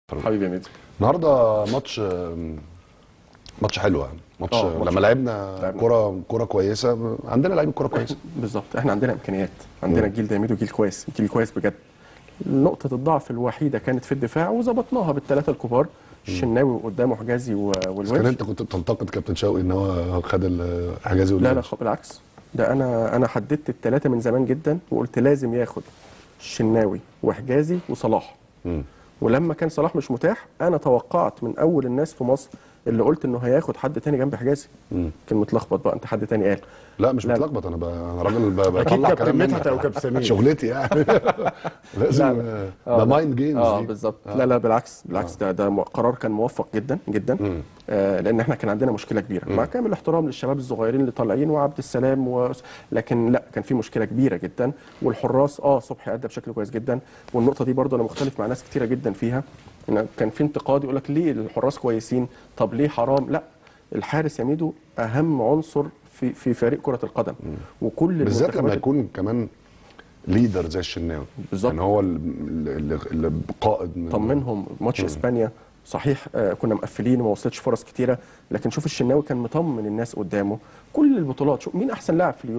حبيبي يا ميدو النهارده ماتش ماتش حلو يعني ماتش آه، ماتش لما لعبنا لعبنا. كرة كرة كويسة عندنا لعيبة كرة كويسة بالظبط احنا عندنا امكانيات عندنا الجيل ده يا ميدو جيل كويس جيل كويس بجد نقطة الضعف الوحيدة كانت في الدفاع وظبطناها بالثلاثة الكبار الشناوي قدامه حجازي و- بس كان والونش انت كنت بتنتقد كابتن شوقي ان هو خد الحجازي لا لا والونش. خ- بالعكس ده انا انا حددت الثلاثة من زمان جدا وقلت لازم ياخد الشناوي وحجازي وصلاح مم. ولما كان صلاح مش متاح انا توقعت من اول الناس في مصر اللي قلت انه هياخد حد تاني جنب حجازي مم. كان متلخبط بقى انت حد تاني قال لا مش لا. متلخبط انا ب... انا راجل ب... اكيد بطلع كابتن كلام مدحت او مني كابتن سمير شغلتي يعني لازم لا. ده مايند جيمز اه دي. بالظبط لا لا بالعكس بالعكس ده ده م- قرار كان موفق جدا جدا مم. آه لان احنا كان عندنا مشكله كبيره مع كامل الاحترام للشباب الصغيرين اللي طالعين وعبد السلام و... لكن لا كان في مشكله كبيره جدا والحراس اه صبحي ادى بشكل كويس جدا والنقطه دي برضه انا مختلف مع ناس كتيره جدا فيها إن كان في انتقاد يقول لك ليه الحراس كويسين طب ليه حرام لا الحارس يا ميدو اهم عنصر في في فريق كره القدم وكل بالذات لما المنتخبات يكون كمان ليدر زي الشناوي بالظبط. يعني هو ال- اللي اللي قائد من طمنهم ماتش اسبانيا صحيح آه كنا مقفلين وما وصلتش فرص كتيره لكن شوف الشناوي كان مطمن الناس قدامه كل البطولات شوف مين احسن لاعب في اليورو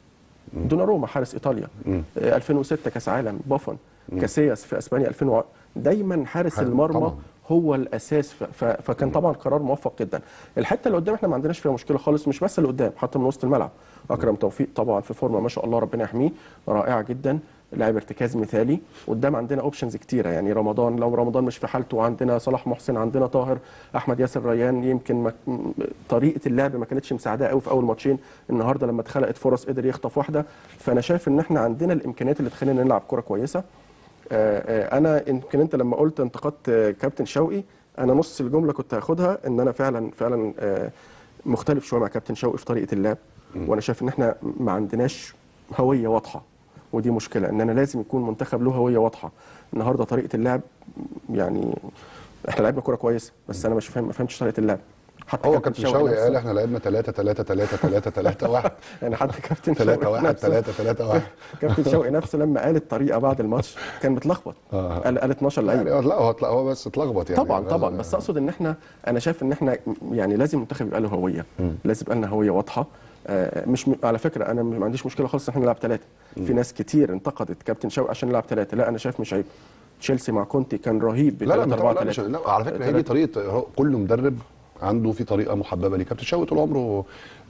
دوناروما حارس ايطاليا مم. آه 2006 كاس عالم بافون كاسياس في اسبانيا 2000 دايما حارس حارس- المرمى طبعاً. هو الاساس ف... ف... فكان طبعا قرار موفق جدا الحته اللي قدام احنا ما عندناش فيها مشكله خالص مش بس اللي قدام حتى من وسط الملعب اكرم توفيق طبعا في فورمه ما شاء الله ربنا يحميه رائعه جدا لاعب ارتكاز مثالي قدام عندنا اوبشنز كتيره يعني رمضان لو رمضان مش في حالته عندنا صلاح محسن عندنا طاهر احمد ياسر ريان يمكن ما... م- طريقه اللعب ما كانتش مساعداه قوي في اول ماتشين النهارده لما اتخلقت فرص قدر يخطف واحده فانا شايف ان احنا عندنا الامكانيات اللي تخلينا نلعب كره كويسه آه، آه، انا يمكن انت لما قلت انتقدت آه، كابتن شوقي انا نص الجمله كنت هاخدها ان انا فعلا فعلا آه، مختلف شويه مع كابتن شوقي في طريقه اللعب وانا شايف ان احنا ما عندناش هويه واضحه ودي مشكله ان انا لازم يكون منتخب له هويه واضحه النهارده طريقه اللعب يعني احنا لعبنا كوره كويسه بس انا مش فاهم ما فهمتش طريقه اللعب حتى هو كابتن شوقي نفسه- قال احنا لعبنا 3 3 3 3 3 1 يعني حتى كابتن 3 شوقي 1 نفسه 3 3 1 كابتن شوقي نفسه لما قال الطريقه بعد الماتش كان متلخبط آه. قال قال 12 لعيب يعني لا هو هو بس اتلخبط يعني طبعا طبعا بس اقصد ان احنا انا شايف ان احنا يعني لازم المنتخب يبقى له هويه لازم يبقى لنا هويه واضحه آه، مش م... على فكره انا ما عنديش مشكله خالص ان احنا نلعب ثلاثه في ناس كتير انتقدت كابتن شوقي عشان نلعب ثلاثه لا انا شايف مش عيب تشيلسي مع كونتي كان رهيب ب لا لا 3 طبعا 4 لا, مش 3 لا على فكره هي دي طريقه هو كل مدرب عنده في طريقه محببه ليه كابتن شوقي طول عمره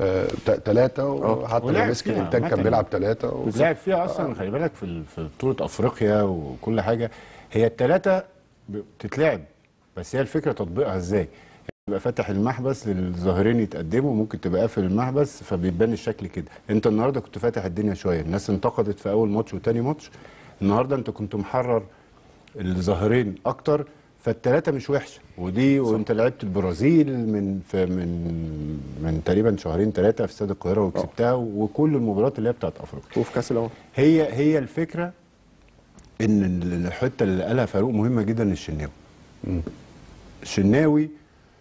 ثلاثه وحتى لما ولعب مسك فيها الانتاج كان عامة. بيلعب ثلاثه لعب فيها اصلا خلي بالك في ال- في بطوله افريقيا وكل حاجه هي الثلاثه بتتلعب بس هي الفكره تطبيقها ازاي تبقى فاتح المحبس للظاهرين يتقدموا ممكن تبقى قافل المحبس فبيبان الشكل كده انت النهارده كنت فاتح الدنيا شويه الناس انتقدت في اول ماتش وتاني ماتش النهارده انت كنت محرر الظاهرين اكتر فالثلاثه مش وحشه ودي وانت لعبت البرازيل من في من من تقريبا شهرين ثلاثه في استاد القاهره وكسبتها وكل المباريات اللي هي بتاعت افريقيا وفي كاس الامم هي هي الفكره ان الحته اللي قالها فاروق مهمه جدا الشناوي الشناوي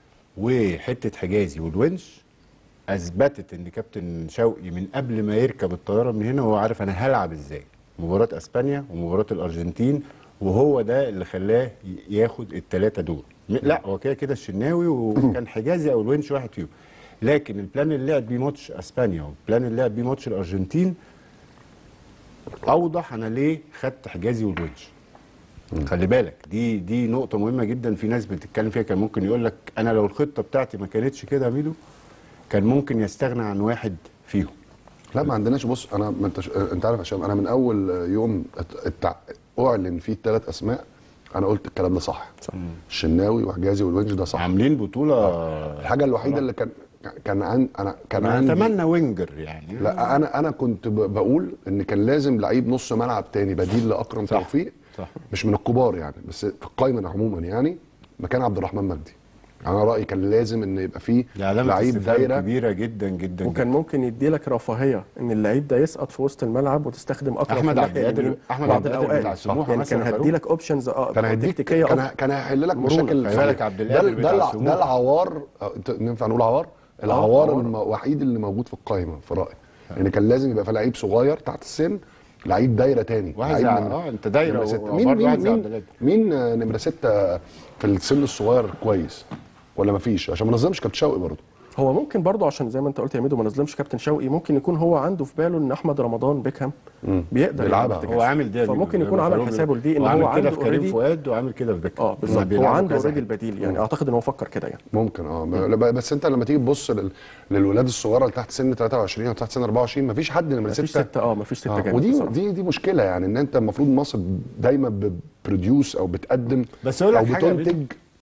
وحته حجازي والونش اثبتت ان كابتن شوقي من قبل ما يركب الطياره من هنا وهو عارف انا هلعب ازاي مباراه اسبانيا ومباراه الارجنتين وهو ده اللي خلاه ي- ياخد الثلاثه دول م- لا هو كده كده الشناوي وكان حجازي او الونش واحد فيهم لكن البلان اللي لعب بيه ماتش اسبانيا والبلان اللي لعب بيه ماتش الارجنتين اوضح انا ليه خدت حجازي والونش خلي بالك دي دي نقطة مهمة جدا في ناس بتتكلم فيها كان ممكن يقول لك أنا لو الخطة بتاعتي ما كانتش كده يا ميدو كان ممكن يستغنى عن واحد فيهم لا ما عندناش بص انا ما انت انت عارف يا هشام انا من اول يوم ات- اتع... اعلن فيه الثلاث اسماء انا قلت الكلام ده صح صح الشناوي وحجازي والونج ده صح عاملين بطولة الحاجه الوحيده اللي كان كان عن انا كان أنا عندي أتمنى وينجر يعني لا انا انا كنت ب- بقول ان كان لازم لعيب نص ملعب تاني بديل لاكرم صح، توفيق صح. مش من الكبار يعني بس في القايمه عموما يعني مكان عبد الرحمن مجدي انا رايي كان لازم ان يبقى فيه دي علامة لعيب استفهام دايره كبيرة جدا جدا وكان جدا. ممكن يدي لك رفاهيه ان اللعيب ده يسقط في وسط الملعب وتستخدم اكرم أحمد في عبد الناحية القادر- اليمين أحمد بعض عبد القادر الأوقات. بتاع سموحة يعني مثلا كان فاروق. هدي لك اوبشنز كان هيديك تكتيكيه كان أفضل. كان هيحل لك مرونة. مشاكل خلي بالك عبد ده القادر ده, بتاع الع- سموحة. ده العوار أه، انت ينفع نقول عوار العوار عوار. الوحيد اللي موجود في القايمه في رايي يعني كان لازم يبقى في لعيب صغير تحت السن لعيب دايره تاني واحد لعيب زي- من- اه انت دايره نمرة ستة. وبرضه مين مين واحد زي عبد مين, القادر. مين آه، نمره سته في السن الصغير كويس ولا مفيش عشان ما نظلمش كابتن شوقي برضه هو ممكن برضه عشان زي ما انت قلت يا ميدو ما نظلمش كابتن شوقي ممكن يكون هو عنده في باله ان احمد رمضان بيكهام بيقدر بيلعبها. يلعب هو ارتكاز. عامل ده فممكن يكون عمل حسابه لدي ان هو عامل كده عنده في كريم اوريدي فؤاد وعامل كده في بيكهام اه بالظبط هو بيلعبوا عنده كذا اوريدي حتة. البديل يعني اعتقد ان هو فكر كده يعني ممكن اه ب- بس انت لما تيجي تبص لل... للولاد الصغيره اللي تحت سن 23 او تحت سن 24 مفيش حد نمره مفيش سته ستة اه مفيش ستة آه، جامد ودي بصراحة. دي دي مشكله يعني ان انت المفروض مصر دايما ببروديوس او بتقدم بس أقول لك او حاجة يا بتنتج